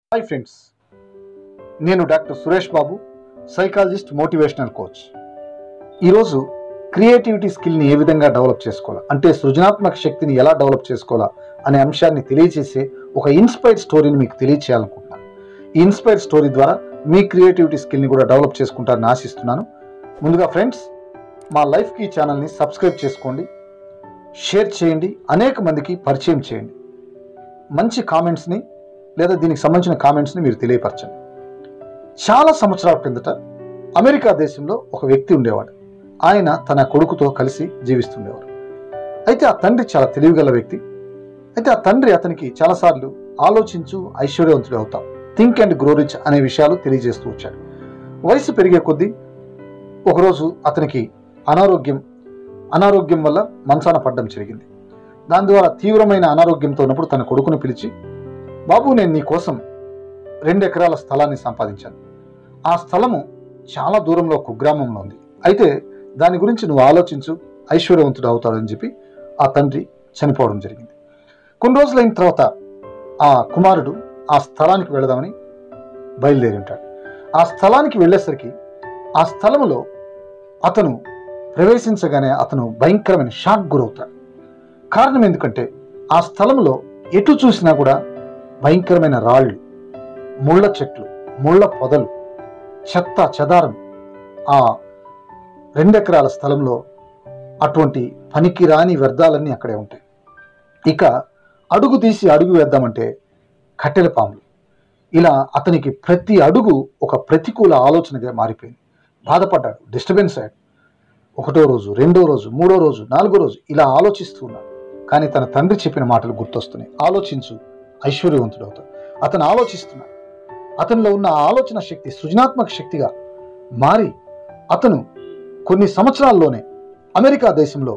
hi friends నేను doctor Suresh Babu psychologist motivational coach ఈరోజు creativity స్కిల్ని ఏ విధంగా డెవలప్ చేసుకోవాలా అంటే సృజనాత్మక శక్తిని ఎలా డెవలప్ చేసుకోవాలా అనే అంశాన్ని తెలియజేసే ఒక ఇన్స్పైర్డ్ స్టోరీని మీకు తెలియచేయాలనుకుంటున్నాను ఈ ఇన్స్పైర్డ్ స్టోరీ ద్వారా మీ క్రియేటివిటీ స్కిల్ని కూడా డెవలప్ చేసుకుంటారని ఆశిస్తున్నాను ముందుగా ఫ్రెండ్స్ మా లైఫ్కి ఈ ఛానల్ని సబ్స్క్రైబ్ చేసుకోండి షేర్ చేయండి అనేక మందికి పరిచయం చేయండి మంచి కామెంట్స్ని లేదా దీనికి సంబంధించిన కామెంట్స్ని మీరు తెలియపరచండి చాలా సంవత్సరాల క్రిందట అమెరికా దేశంలో ఒక వ్యక్తి ఉండేవాడు ఆయన తన కొడుకుతో కలిసి జీవిస్తుండేవారు అయితే ఆ తండ్రి చాలా తెలివిగల వ్యక్తి అయితే ఆ తండ్రి అతనికి చాలాసార్లు ఆలోచించు ఐశ్వర్యవంతుడు అవుతాం థింక్ అండ్ గ్రో రిచ్ అనే విషయాలు తెలియజేస్తూ వచ్చాడు వయసు పెరిగే కొద్దీ ఒకరోజు అతనికి అనారోగ్యం అనారోగ్యం వల్ల మంచాన పడ్డం జరిగింది దాని ద్వారా తీవ్రమైన అనారోగ్యంతో ఉన్నప్పుడు తన కొడుకును పిలిచి బాబు నేను నీ కోసం రెండు ఎకరాల స్థలాన్ని సంపాదించాను ఆ స్థలము చాలా దూరంలో ఒక కుగ్రామంలో ఉంది అయితే దాని గురించి నువ్వు ఆలోచించు ఐశ్వర్యవంతుడు అవుతాడని చెప్పి ఆ తండ్రి చనిపోవడం జరిగింది కొన్ని రోజులైన తర్వాత ఆ కుమారుడు ఆ స్థలానికి వెళదామని బయలుదేరి ఉంటాడు ఆ స్థలానికి వెళ్ళేసరికి ఆ స్థలములో అతను ప్రవేశించగానే అతను భయంకరమైన షాక్ గురవుతాడు కారణం ఎందుకంటే ఆ స్థలంలో ఎటు చూసినా కూడా భయంకరమైన రాళ్ళు ముళ్ళ చెట్లు ముళ్ళ పొదలు చెత్త చెదారం ఆ రెండెకరాల స్థలంలో అటువంటి పనికిరాని వ్యర్థాలన్నీ అక్కడే ఉంటాయి ఇక అడుగు తీసి అడుగు వేద్దామంటే కట్టెల పాములు ఇలా అతనికి ప్రతి అడుగు ఒక ప్రతికూల ఆలోచనగా మారిపోయింది బాధపడ్డాడు డిస్టర్బెన్స్ అయ్యాడు ఒకటో రోజు రెండో రోజు మూడో రోజు నాలుగో రోజు ఇలా ఆలోచిస్తూ ఉన్నాడు కానీ తన తండ్రి చెప్పిన మాటలు గుర్తొస్తున్నాయి ఆలోచించు ఐశ్వర్యవంతుడు అవుతాడు అతను ఆలోచిస్తున్నాడు అతనిలో ఉన్న ఆ ఆలోచన శక్తి సృజనాత్మక శక్తిగా మారి అతను కొన్ని సంవత్సరాల్లోనే అమెరికా దేశంలో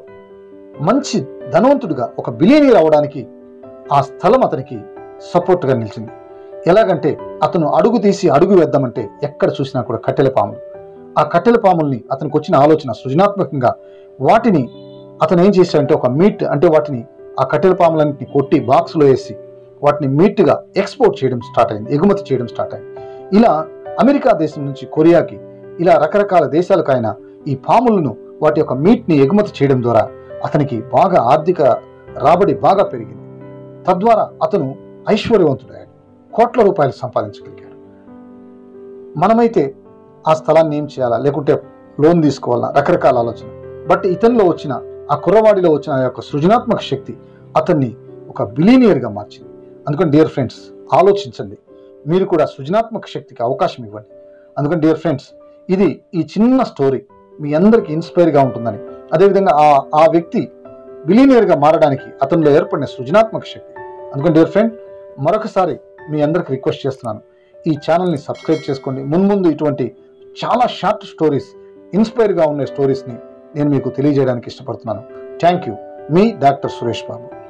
మంచి ధనవంతుడిగా ఒక బిలియనీర్ అవడానికి ఆ స్థలం అతనికి సపోర్ట్గా నిలిచింది ఎలాగంటే అతను అడుగు తీసి అడుగు వేద్దామంటే ఎక్కడ చూసినా కూడా కట్టెల పాములు ఆ కట్టెల పాముల్ని అతనికి వచ్చిన ఆలోచన సృజనాత్మకంగా వాటిని అతను ఏం చేశాడంటే ఒక మీట్ అంటే వాటిని ఆ కట్టెల పాములన్నింటినీ కొట్టి బాక్స్లో వేసి వాటిని మీట్గా ఎక్స్పోర్ట్ చేయడం స్టార్ట్ అయింది ఎగుమతి చేయడం స్టార్ట్ అయింది ఇలా అమెరికా దేశం నుంచి కొరియాకి ఇలా రకరకాల దేశాలకు ఆయన ఈ పాములను వాటి యొక్క మీట్ని ఎగుమతి చేయడం ద్వారా అతనికి బాగా ఆర్థిక రాబడి బాగా పెరిగింది తద్వారా అతను ఐశ్వర్యవంతుడయ్యాడు కోట్ల రూపాయలు సంపాదించగలిగాడు మనమైతే ఆ స్థలాన్ని ఏం చేయాలా లేకుంటే లోన్ తీసుకోవాలా రకరకాల ఆలోచన బట్ ఇతనిలో వచ్చిన ఆ కుర్రవాడిలో వచ్చిన ఆ యొక్క సృజనాత్మక శక్తి అతన్ని ఒక బిలీనియర్గా మార్చింది అందుకని డియర్ ఫ్రెండ్స్ ఆలోచించండి మీరు కూడా సృజనాత్మక శక్తికి అవకాశం ఇవ్వండి అందుకని డియర్ ఫ్రెండ్స్ ఇది ఈ చిన్న స్టోరీ మీ అందరికీ ఇన్స్పైర్గా ఉంటుందని అదేవిధంగా ఆ ఆ వ్యక్తి బిలీనియర్గా మారడానికి అతనిలో ఏర్పడిన సృజనాత్మక శక్తి అందుకని డియర్ ఫ్రెండ్ మరొకసారి మీ అందరికి రిక్వెస్ట్ చేస్తున్నాను ఈ ఛానల్ని సబ్స్క్రైబ్ చేసుకోండి మున్ముందు ఇటువంటి చాలా షార్ట్ స్టోరీస్ ఇన్స్పైర్గా ఉండే స్టోరీస్ని నేను మీకు తెలియజేయడానికి ఇష్టపడుతున్నాను థ్యాంక్ యూ మీ డాక్టర్ సురేష్ బాబు